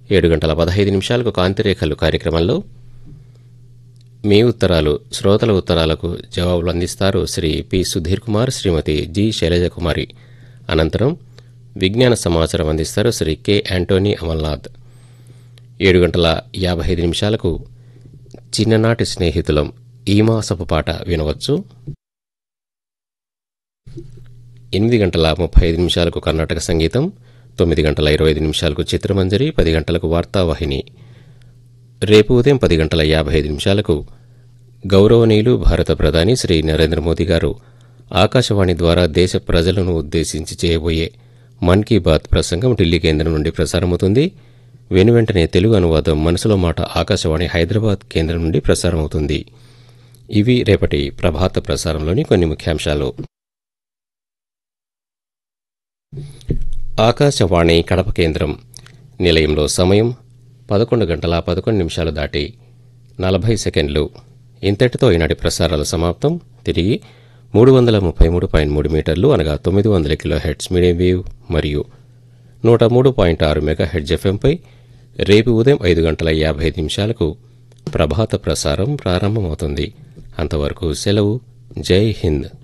ఏడు గంటల పదహైదు నిమిషాలకు కాంతిరేఖలు కార్యక్రమంలో మీ ఉత్తరాలు శ్రోతల ఉత్తరాలకు జవాబులు అందిస్తారు శ్రీ పి సుధీర్ కుమార్ శ్రీమతి జి శైలజకుమారి అనంతరం విజ్ఞాన సమాచారం అందిస్తారు శ్రీ కె యాంటోనీ అమల్నాథ్ ఏడు గంటల యాభై ఐదు నిమిషాలకు చిన్ననాటి స్నేహితులం ఈ మాసపు పాట వినవచ్చు ఎనిమిది గంటల ముప్పై ఐదు నిమిషాలకు కర్ణాటక సంగీతం తొమ్మిది గంటల ఇరవై ఐదు నిమిషాలకు చిత్రమంజరి పది గంటలకు వార్తావాహిని రేపు ఉదయం పది గంటల యాభై ఐదు నిమిషాలకు గౌరవనీయులు భారత ప్రధాని శ్రీ నరేంద్ర మోదీ గారు ఆకాశవాణి ద్వారా దేశ ప్రజలను ఉద్దేశించి చేయబోయే మన్ కీ బాత్ ప్రసంగం ఢిల్లీ కేంద్రం నుండి ప్రసారమవుతుంది వెనువెంటనే తెలుగు అనువాదం మనసులో మాట ఆకాశవాణి హైదరాబాద్ కేంద్రం నుండి ప్రసారమవుతుంది ఇవి రేపటి ప్రభాత ప్రసారంలోని కొన్ని ముఖ్యాంశాలు ఆకాశవాణి కడప కేంద్రం నిలయంలో సమయం పదకొండు గంటల పదకొండు నిమిషాలు దాటి నలభై సెకండ్లు ఇంతటితో ఈనాటి ప్రసారాలు సమాప్తం తిరిగి మూడు వందల ముప్పై మూడు పాయింట్ మూడు మీటర్లు అనగా తొమ్మిది వందల కిలో హెడ్స్ మీడియం వేవ్ మరియు నూట మూడు పాయింట్ ఆరు మెగా హెడ్జ్ ఎఫ్ఎంపై రేపు ఉదయం ఐదు గంటల యాభై ఐదు నిమిషాలకు ప్రభాత ప్రసారం ప్రారంభమవుతుంది అంతవరకు సెలవు జై హింద్